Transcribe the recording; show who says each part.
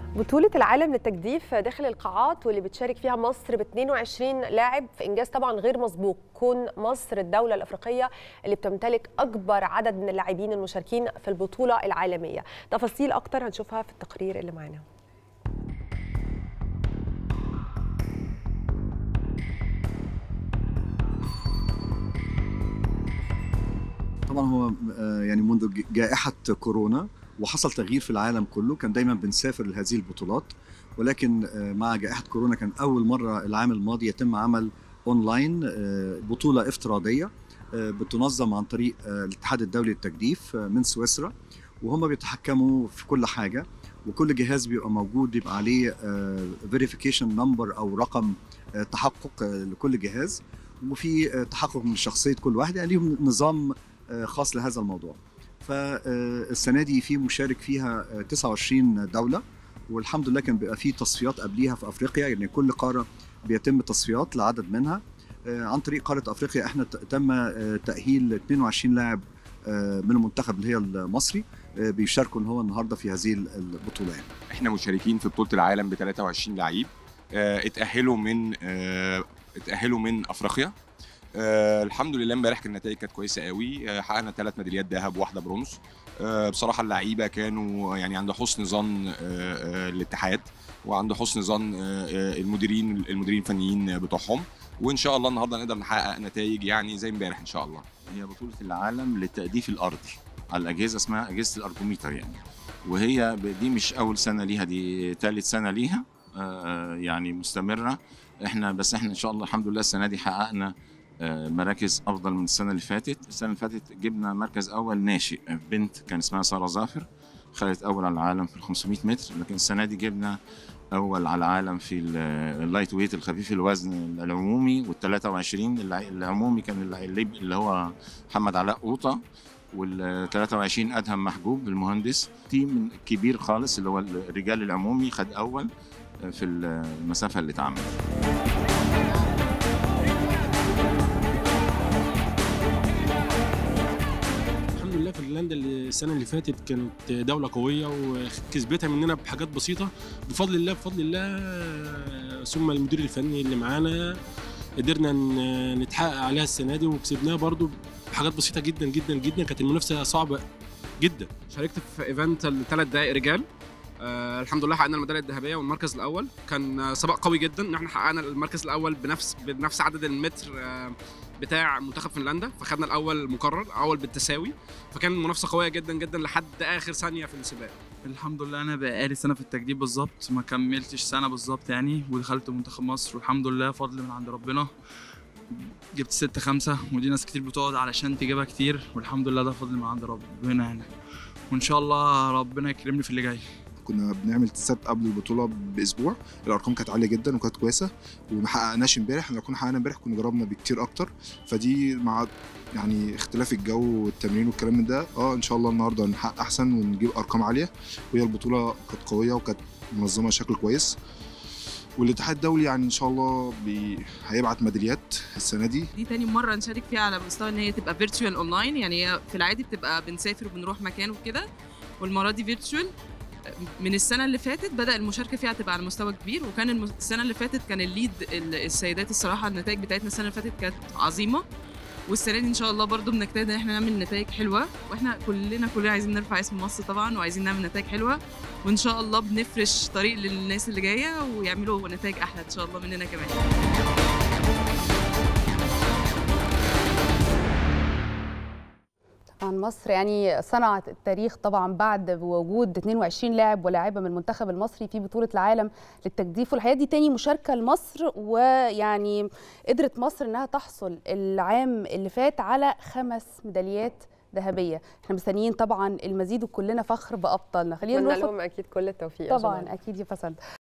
Speaker 1: بطولة العالم للتجديف داخل القاعات واللي بتشارك فيها مصر ب 22 لاعب في إنجاز طبعا غير مسبوق كون مصر الدولة الأفريقية اللي بتمتلك أكبر عدد من اللاعبين المشاركين في البطولة العالمية تفاصيل أكتر هنشوفها في التقرير اللي معانا
Speaker 2: طبعا هو آه، يعني منذ ج- جائحة كورونا وحصل تغيير في العالم كله كان دايما بنسافر لهذه البطولات ولكن آه، مع جائحة كورونا كان أول مرة العام الماضي يتم عمل أونلاين آه، بطولة افتراضية آه، بتنظم عن طريق آه، الاتحاد الدولي للتجديف آه، من سويسرا وهم بيتحكموا في كل حاجة وكل جهاز بيبقى موجود بيبقى عليه فيريفيكيشن نمبر أو رقم آه، تحقق آه، لكل جهاز وفي آه، تحقق من شخصية كل واحد يعني ليهم نظام آه، خاص لهذا الموضوع فالسنه دي في مشارك فيها آه، 29 دوله والحمد لله كان بيبقى في تصفيات قبليها في افريقيا يعني كل قاره بيتم تصفيات لعدد منها آه، عن طريق قاره افريقيا احنا ت- تم آه، تاهيل 22 لاعب آه، من المنتخب اللي هي المصري آه، بيشاركوا ان هو النهارده في هذه البطوله يعني.
Speaker 3: احنا مشاركين في بطوله العالم ب 23 لعيب آه، اتاهلوا من آه، اتاهلوا من افريقيا آه، الحمد لله امبارح كانت النتائج كانت كويسه قوي آه، حققنا ثلاث ميداليات ذهب وواحده برونز آه، بصراحه اللعيبه كانوا يعني عند حسن ظن آه، آه، الاتحاد وعند حسن ظن آه، آه، المديرين المديرين الفنيين بتوعهم وان شاء الله النهارده نقدر نحقق نتائج يعني زي امبارح ان شاء الله
Speaker 4: هي بطولة العالم للتأديف الأرضي على الأجهزة اسمها أجهزة الأرجوميتر يعني وهي ب- دي مش أول سنة ليها دي تالت سنة ليها آه، يعني مستمرة احنا بس احنا إن شاء الله الحمد لله السنة دي حققنا آه، مراكز أفضل من السنة اللي فاتت السنة اللي فاتت جبنا مركز أول ناشئ بنت كان اسمها سارة ظافر خدت أول على العالم في ال 500 متر لكن السنة دي جبنا أول على العالم في ال- اللايت ويت الخفيف الوزن العمومي وال 23 الع- العمومي كان الع- اللي هو محمد علاء قوطة وال 23 ادهم محجوب المهندس تيم كبير خالص اللي هو الرجال العمومي خد اول في المسافه اللي اتعملت
Speaker 5: الحمد لله فنلندا اللي السنه اللي فاتت كانت دوله قويه وكسبتها مننا بحاجات بسيطه بفضل الله بفضل الله ثم المدير الفني اللي معانا قدرنا ن- نتحقق عليها السنه دي وكسبناها برضو بحاجات بسيطه جدا جدا جدا كانت المنافسه صعبه جدا
Speaker 6: شاركت في ايفنت الثلاث دقائق رجال آه الحمد لله حققنا الميداليه الذهبيه والمركز الاول كان آه، سباق قوي جدا ان احنا حققنا المركز الاول بنفس بنفس عدد المتر آه بتاع منتخب فنلندا فخدنا الاول مكرر اول بالتساوي فكان منافسه قويه جدا جدا لحد اخر ثانيه في السباق
Speaker 7: الحمد لله انا بقالي سنه في التجديد بالظبط ما كملتش سنه بالظبط يعني ودخلت منتخب مصر والحمد لله فضل من عند ربنا جبت ستة خمسة ودي ناس كتير بتقعد علشان تجيبها كتير والحمد لله ده فضل من عند ربنا يعني وان شاء الله ربنا يكرمني في اللي جاي
Speaker 8: كنا بنعمل تستات قبل البطوله باسبوع الارقام كانت عاليه جدا وكانت كويسه وما حققناش امبارح لو كنا حققنا امبارح كنا جربنا بكتير اكتر فدي مع يعني اختلاف الجو والتمرين والكلام من ده اه ان شاء الله النهارده نحقق احسن ونجيب ارقام عاليه وهي البطوله كانت قويه وكانت منظمه بشكل كويس والاتحاد الدولي يعني ان شاء الله بي... هيبعت ميداليات السنه دي
Speaker 9: دي تاني مرة نشارك فيها على مستوى ان هي تبقى فيرتشوال اونلاين يعني هي في العادي بتبقى بنسافر وبنروح مكان وكده والمرة دي فيرتشوال من السنة اللي فاتت بدأ المشاركة فيها تبقى على مستوى كبير وكان الم- السنة اللي فاتت كان الليد ال- السيدات الصراحة النتائج بتاعتنا السنة اللي فاتت كانت عظيمة والسنة دي ان شاء الله برضو بنجتهد ان احنا نعمل نتائج حلوة واحنا كلنا كلنا عايزين نرفع اسم مصر طبعا وعايزين نعمل نتائج حلوة وان شاء الله بنفرش طريق للناس اللي جاية ويعملوا نتائج احلى ان شاء الله مننا كمان
Speaker 10: طبعا مصر يعني صنعت التاريخ طبعا بعد وجود 22 لاعب ولاعبه من المنتخب المصري في بطوله العالم للتجديف والحقيقه دي تاني مشاركه لمصر ويعني قدرت مصر انها تحصل العام اللي فات على خمس ميداليات ذهبيه احنا مستنيين طبعا المزيد وكلنا فخر بابطالنا خلينا
Speaker 1: نتمنى
Speaker 10: نروح
Speaker 1: لهم اكيد كل التوفيق يا
Speaker 10: طبعا
Speaker 1: جماعة.
Speaker 10: اكيد يا فسنت